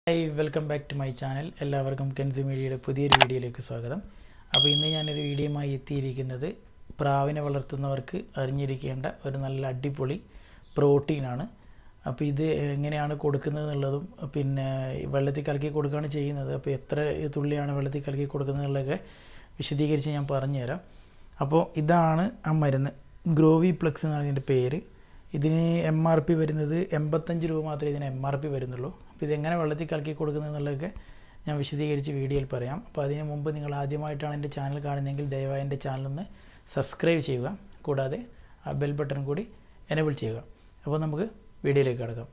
hi welcome back to my channel എല്ലാവർക്കും കെൻസി മീഡിയയുടെ പുതിയൊരു വീഡിയോയിലേക്ക് സ്വാഗതം അപ്പോൾ ഇന്ന് ഞാനൊരു വീഡിയോയുമായി എത്തിയിരിക്കുന്നത് പ്രാവിനെ വളർത്തുന്നവർക്ക് അറിഞ്ഞിരിക്കേണ്ട ഒരു നല്ല അടിപൊളി പ്രോട്ടീനാണ് അപ്പോൾ ഇത് എങ്ങനെയാണ് കൊടുക്കുന്നത് എന്നുള്ളതും പിന്നെ വെള്ളത്തിൽ കലക്കി കൊടുക്കുകയാണ് ചെയ്യുന്നത് അപ്പോൾ എത്ര തുള്ളിയാണ് വെള്ളത്തിൽ കലക്കി കൊടുക്കുന്നത് എന്നുള്ളതൊക്കെ വിശദീകരിച്ച് ഞാൻ പറഞ്ഞുതരാം അപ്പോൾ ഇതാണ് ആ മരുന്ന് ഗ്രോവി പ്ലക്സ് എന്നാണ് ഇതിൻ്റെ പേര് ഇതിന് എം ആർ പി വരുന്നത് എൺപത്തഞ്ച് രൂപ മാത്രമേ ഇതിന് എം ആർ പി വരുന്നുള്ളൂ അപ്പോൾ ഇതെങ്ങനെ വെള്ളത്തിൽ കലക്കി കൊടുക്കുന്നത് എന്നുള്ളതൊക്കെ ഞാൻ വിശദീകരിച്ച് വീഡിയോയിൽ പറയാം അപ്പോൾ അതിന് മുമ്പ് നിങ്ങൾ ആദ്യമായിട്ടാണ് എൻ്റെ ചാനൽ കാണുന്നതെങ്കിൽ ദയവായി എൻ്റെ ചാനലൊന്ന് സബ്സ്ക്രൈബ് ചെയ്യുക കൂടാതെ ആ ബെൽ ബട്ടൺ കൂടി എനേബിൾ ചെയ്യുക അപ്പോൾ നമുക്ക് വീഡിയോയിലേക്ക് കിടക്കാം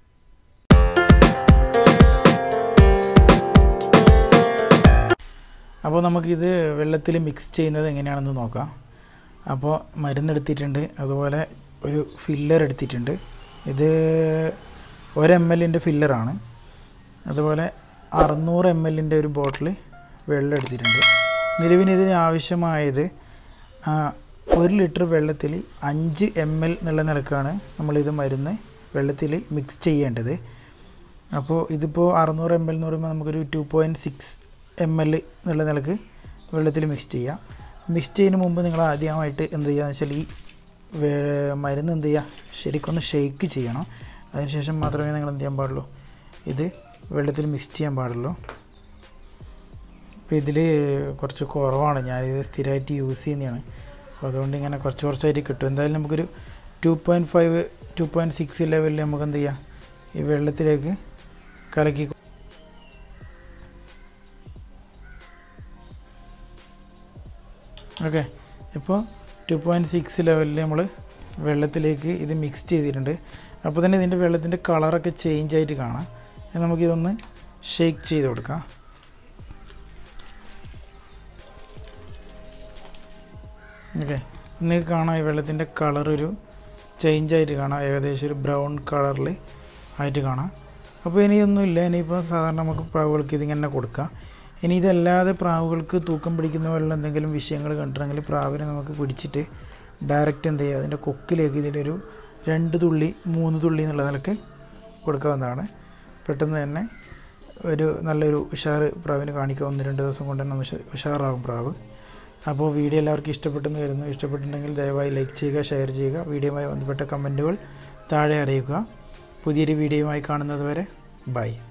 അപ്പോൾ നമുക്കിത് വെള്ളത്തിൽ മിക്സ് ചെയ്യുന്നത് എങ്ങനെയാണെന്ന് നോക്കാം അപ്പോൾ മരുന്നെടുത്തിട്ടുണ്ട് അതുപോലെ ഒരു ഫില്ലർ എടുത്തിട്ടുണ്ട് ഇത് ഒരു എം എല്ലിൻ്റെ ഫില്ലറാണ് അതുപോലെ അറുന്നൂറ് എം എല്ലിൻ്റെ ഒരു ബോട്ടിൽ വെള്ളം എടുത്തിട്ടുണ്ട് നിലവിന് ഇതിന് ആവശ്യമായത് ഒരു ലിറ്റർ വെള്ളത്തിൽ അഞ്ച് എം എൽ എന്നുള്ള നിലക്കാണ് നമ്മളിത് മരുന്ന് വെള്ളത്തിൽ മിക്സ് ചെയ്യേണ്ടത് അപ്പോൾ ഇതിപ്പോൾ അറുന്നൂറ് എം എൽ എന്ന് പറയുമ്പോൾ നമുക്കൊരു two point six M L എന്നുള്ള നിലക്ക് വെള്ളത്തിൽ മിക്സ് ചെയ്യാം മിക്സ് ചെയ്യുന്നതിന് മുമ്പ് നിങ്ങൾ ആദ്യമായിട്ട് എന്ത് ചെയ്യുകയെന്ന് വെച്ചാൽ ഈ മരുന്ന് എന്ത് ചെയ്യുക ശരിക്കൊന്ന് ഷെയ്ക്ക് ചെയ്യണം അതിനുശേഷം മാത്രമേ നിങ്ങൾ എന്ത് ചെയ്യാൻ പാടുള്ളൂ ഇത് വെള്ളത്തിൽ മിക്സ് ചെയ്യാൻ പാടുള്ളൂ അപ്പോൾ ഇതിൽ കുറച്ച് കുറവാണ് ഞാനിത് സ്ഥിരമായിട്ട് യൂസ് ചെയ്യുന്നതാണ് അപ്പോൾ അതുകൊണ്ട് ഇങ്ങനെ കുറച്ച് കുറച്ചായിട്ട് കിട്ടും എന്തായാലും നമുക്കൊരു two point five two point six ലെവലിൽ നമുക്ക് എന്ത് ചെയ്യാം ഈ വെള്ളത്തിലേക്ക് കലക്കി ഓക്കെ ഇപ്പോൾ ടു പോയിൻറ്റ് സിക്സ് ലെവലിൽ നമ്മൾ വെള്ളത്തിലേക്ക് ഇത് മിക്സ് ചെയ്തിട്ടുണ്ട് അപ്പോൾ തന്നെ ഇതിൻ്റെ വെള്ളത്തിൻ്റെ കളറൊക്കെ ചേഞ്ച് ആയിട്ട് കാണാം നമുക്കിതൊന്ന് ഷേക്ക് ചെയ്ത് കൊടുക്കാം ഓക്കെ നിങ്ങൾക്ക് കാണാം ഈ വെള്ളത്തിൻ്റെ കളറൊരു ചേഞ്ച് ആയിട്ട് കാണാം ഏകദേശം ഒരു ബ്രൗൺ കളറിൽ ആയിട്ട് കാണാം അപ്പോൾ ഇനിയൊന്നുമില്ല ഇനിയിപ്പോൾ സാധാരണ നമുക്ക് പ്രാവുകൾക്ക് ഇതിങ്ങനെ കൊടുക്കാം ഇനി ഇതല്ലാതെ പ്രാവുകൾക്ക് തൂക്കം പിടിക്കുന്ന പോലുള്ള എന്തെങ്കിലും വിഷയങ്ങൾ കണ്ടിട്ടുണ്ടെങ്കിൽ പ്രാവിനെ നമുക്ക് പിടിച്ചിട്ട് ഡയറക്റ്റ് എന്ത് ചെയ്യുക അതിൻ്റെ കൊക്കിലേക്ക് ഇതിലൊരു രണ്ട് തുള്ളി മൂന്ന് തുള്ളി എന്നുള്ള നിലക്ക് കൊടുക്കാവുന്നതാണ് പെട്ടെന്ന് തന്നെ ഒരു നല്ലൊരു ഉഷാർ പ്രാവിന് കാണിക്കുക ഒന്ന് രണ്ട് ദിവസം കൊണ്ട് തന്നെ ഉഷാറാകും പ്രാവ് അപ്പോൾ വീഡിയോ എല്ലാവർക്കും ഇഷ്ടപ്പെട്ടെന്ന് വരുന്നു ഇഷ്ടപ്പെട്ടിട്ടുണ്ടെങ്കിൽ ദയവായി ലൈക്ക് ചെയ്യുക ഷെയർ ചെയ്യുക വീഡിയോയുമായി ബന്ധപ്പെട്ട കമൻറ്റുകൾ താഴെ അറിയിക്കുക പുതിയൊരു വീഡിയോയുമായി കാണുന്നത് വരെ ബൈ